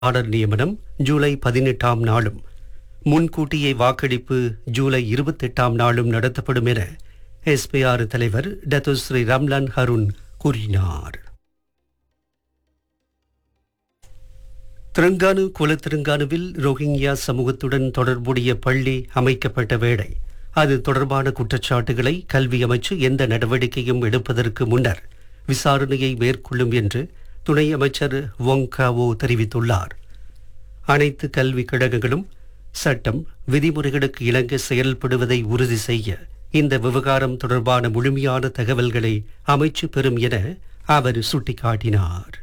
order நியமனம் ஜூலை பதினெட்டாம் நாளும் முன்கூட்டியே வாக்கெடுப்பு ஜூலை இருபத்தெட்டாம் நாளும் நடத்தப்படும் என எஸ்பிஆர் தலைவர் டத்து ஸ்ரீ ரம்லான் ஹருண் கூறினார் திருங்கானு குலத்திருங்கானுவில் ரோஹிங்கியா சமூகத்துடன் தொடர்புடைய பள்ளி அமைக்கப்பட்ட வேளை அது தொடர்பான குற்றச்சாட்டுகளை கல்வி அமைச்சு எந்த நடவடிக்கையும் எடுப்பதற்கு முன்னர் விசாரணையை மேற்கொள்ளும் என்று துணை அமைச்சர் வொங்காவோ தெரிவித்துள்ளார் அனைத்து கல்வி கழகங்களும் சட்டம் விதிமுறைகளுக்கு இணங்க செயல்படுவதை உறுதி செய்ய இந்த விவகாரம் தொடர்பான முழுமையான தகவல்களை அமைச்சு பெறும் என அவர் சுட்டிக்காட்டினார்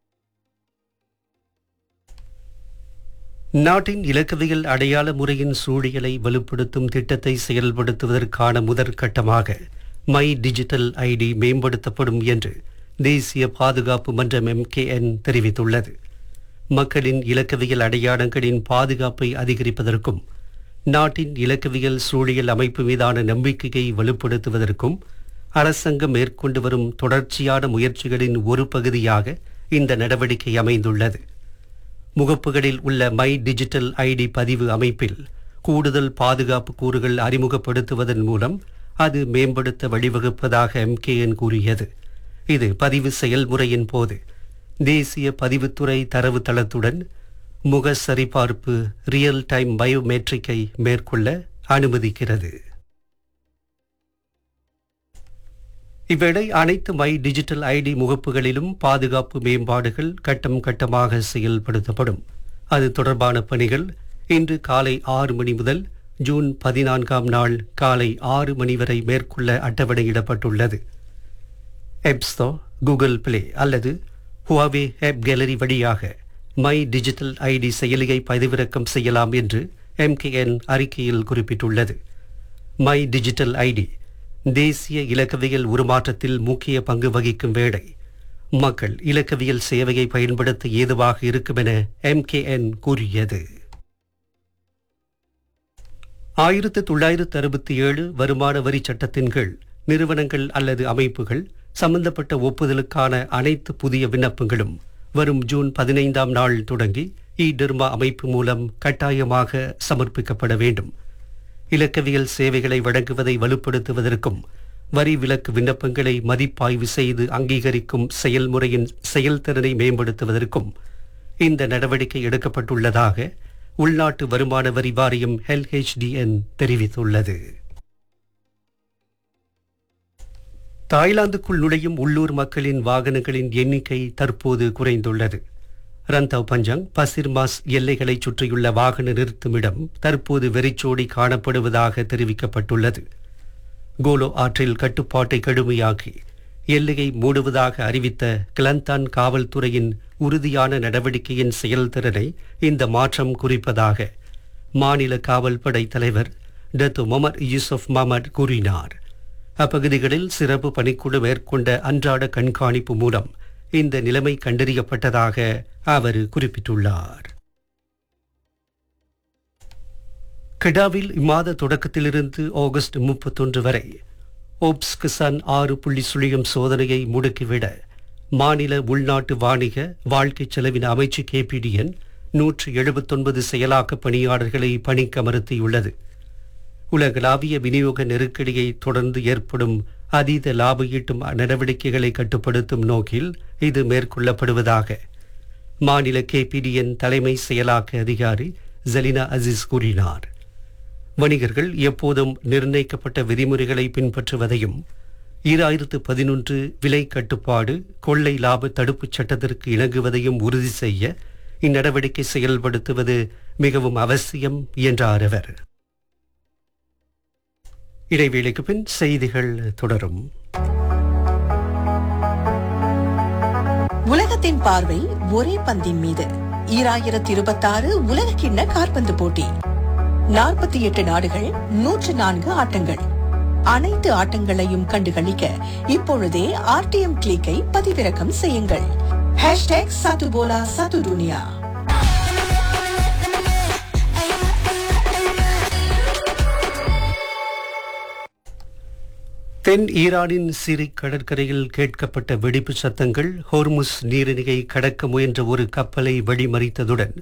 நாட்டின் இலக்கவியல் அடையாள முறையின் சூழியலை வலுப்படுத்தும் திட்டத்தை செயல்படுத்துவதற்கான முதற்கட்டமாக மை டிஜிட்டல் ஐடி மேம்படுத்தப்படும் என்று தேசிய பாதுகாப்பு மன்றம் எம்கேஎன் தெரிவித்துள்ளது மக்களின் இலக்கவியல் அடையாளங்களின் பாதுகாப்பை அதிகரிப்பதற்கும் நாட்டின் இலக்கவியல் சூழியல் அமைப்பு மீதான நம்பிக்கையை வலுப்படுத்துவதற்கும் அரசாங்கம் மேற்கொண்டு வரும் தொடர்ச்சியான முயற்சிகளின் ஒரு பகுதியாக இந்த நடவடிக்கை அமைந்துள்ளது முகப்புகளில் உள்ள மை டிஜிட்டல் ஐடி பதிவு அமைப்பில் கூடுதல் பாதுகாப்பு கூறுகள் அறிமுகப்படுத்துவதன் மூலம் அது மேம்படுத்த வழிவகுப்பதாக எம்கேஎன் கூறியது இது பதிவு செயல்முறையின் போது தேசிய பதிவுத்துறை தரவுத்தளத்துடன் முக சரிபார்ப்பு ரியல் டைம் பயோமெட்ரிக்கை மேற்கொள்ள அனுமதிக்கிறது இவ்வேளை அனைத்து மை டிஜிட்டல் ஐடி முகப்புகளிலும் பாதுகாப்பு மேம்பாடுகள் கட்டம் கட்டமாக செயல்படுத்தப்படும் அது தொடர்பான பணிகள் இன்று காலை ஆறு மணி முதல் ஜூன் பதினான்காம் நாள் காலை ஆறு மணி வரை மேற்கொள்ள அட்டவணையிடப்பட்டுள்ளது எப்ஸ்தோ கூகுள் பிளே அல்லது ஹுவாவே ஆப் கேலரி வழியாக மை டிஜிட்டல் ஐடி செயலியை பதிவிறக்கம் செய்யலாம் என்று எம்கேஎன் அறிக்கையில் குறிப்பிட்டுள்ளது மை டிஜிட்டல் ஐடி தேசிய இலக்கவியல் உருமாற்றத்தில் முக்கிய பங்கு வகிக்கும் வேளை மக்கள் இலக்கவியல் சேவையை பயன்படுத்த ஏதுவாக இருக்கும் என எம்கேஎன் கூறியது ஆயிரத்து தொள்ளாயிரத்து அறுபத்தி ஏழு வருமான வரி சட்டத்தின் கீழ் நிறுவனங்கள் அல்லது அமைப்புகள் சம்பந்தப்பட்ட ஒப்புதலுக்கான அனைத்து புதிய விண்ணப்பங்களும் வரும் ஜூன் பதினைந்தாம் நாள் தொடங்கி இ டெர்மா அமைப்பு மூலம் கட்டாயமாக சமர்ப்பிக்கப்பட வேண்டும் இலக்கவியல் சேவைகளை வழங்குவதை வலுப்படுத்துவதற்கும் வரி விலக்கு விண்ணப்பங்களை மதிப்பாய்வு செய்து அங்கீகரிக்கும் செயல்முறையின் செயல்திறனை மேம்படுத்துவதற்கும் இந்த நடவடிக்கை எடுக்கப்பட்டுள்ளதாக உள்நாட்டு வருமான வரி வாரியம் எல்ஹெச்டிஎன் தெரிவித்துள்ளது தாய்லாந்துக்குள் நுழையும் உள்ளூர் மக்களின் வாகனங்களின் எண்ணிக்கை தற்போது குறைந்துள்ளது ரந்தவ் பஞ்சங் பசிர்மாஸ் எல்லைகளை சுற்றியுள்ள வாகன நிறுத்துமிடம் தற்போது வெறிச்சோடி காணப்படுவதாக தெரிவிக்கப்பட்டுள்ளது கோலோ ஆற்றில் கட்டுப்பாட்டை கடுமையாக்கி எல்லையை மூடுவதாக அறிவித்த கிளந்தான் காவல்துறையின் உறுதியான நடவடிக்கையின் செயல்திறனை இந்த மாற்றம் குறிப்பதாக மாநில காவல்படை தலைவர் டத்து மொமர் யூசுப் மஹமட் கூறினார் அப்பகுதிகளில் சிறப்பு பணிக்குழு மேற்கொண்ட அன்றாட கண்காணிப்பு மூலம் இந்த நிலைமை கண்டறியப்பட்டதாக அவர் குறிப்பிட்டுள்ளார் கெடாவில் இம்மாத தொடக்கத்திலிருந்து ஆகஸ்ட் முப்பத்தொன்று வரை ஓப்ஸ் கிசான் ஆறு புள்ளி சுழியம் சோதனையை முடுக்கிவிட மாநில உள்நாட்டு வாணிக வாழ்க்கை செலவின அமைச்சு கேபிடிஎன் நூற்று எழுபத்தொன்பது செயலாக்க பணியாளர்களை பணிக்கமர்த்தியுள்ளது உலகளாவிய விநியோக நெருக்கடியை தொடர்ந்து ஏற்படும் அதீத லாப ஈட்டும் நடவடிக்கைகளை கட்டுப்படுத்தும் நோக்கில் இது மேற்கொள்ளப்படுவதாக மாநில கேபிடிஎன் தலைமை செயலாக்க அதிகாரி ஜலினா அசிஸ் கூறினார் வணிகர்கள் எப்போதும் நிர்ணயிக்கப்பட்ட விதிமுறைகளை பின்பற்றுவதையும் ஈராயிரத்து பதினொன்று விலை கட்டுப்பாடு கொள்ளை லாப தடுப்புச் சட்டத்திற்கு இணங்குவதையும் உறுதி செய்ய இந்நடவடிக்கை செயல்படுத்துவது மிகவும் அவசியம் என்றார் அவர் இடைவேளைக்கு பின் செய்திகள் தொடரும் உலகத்தின் பார்வை ஒரே பந்தின் மீது ஈராயிரத்தி இருபத்தாறு உலக கிண்ண காற்பந்து போட்டி நாற்பத்தி எட்டு நாடுகள் நூற்று நான்கு ஆட்டங்கள் அனைத்து ஆட்டங்களையும் கண்டுகளிக்க இப்பொழுதே ஆர்டிஎம் கிளிக்கை பதிவிறக்கம் செய்யுங்கள் ஹேஷ்டேக் சத்துபோலா சத்து துனியா தென் ஈரானின் சிரி கடற்கரையில் கேட்கப்பட்ட வெடிப்பு சத்தங்கள் ஹோர்முஸ் நீரிணையை கடக்க முயன்ற ஒரு கப்பலை வழிமறித்ததுடன்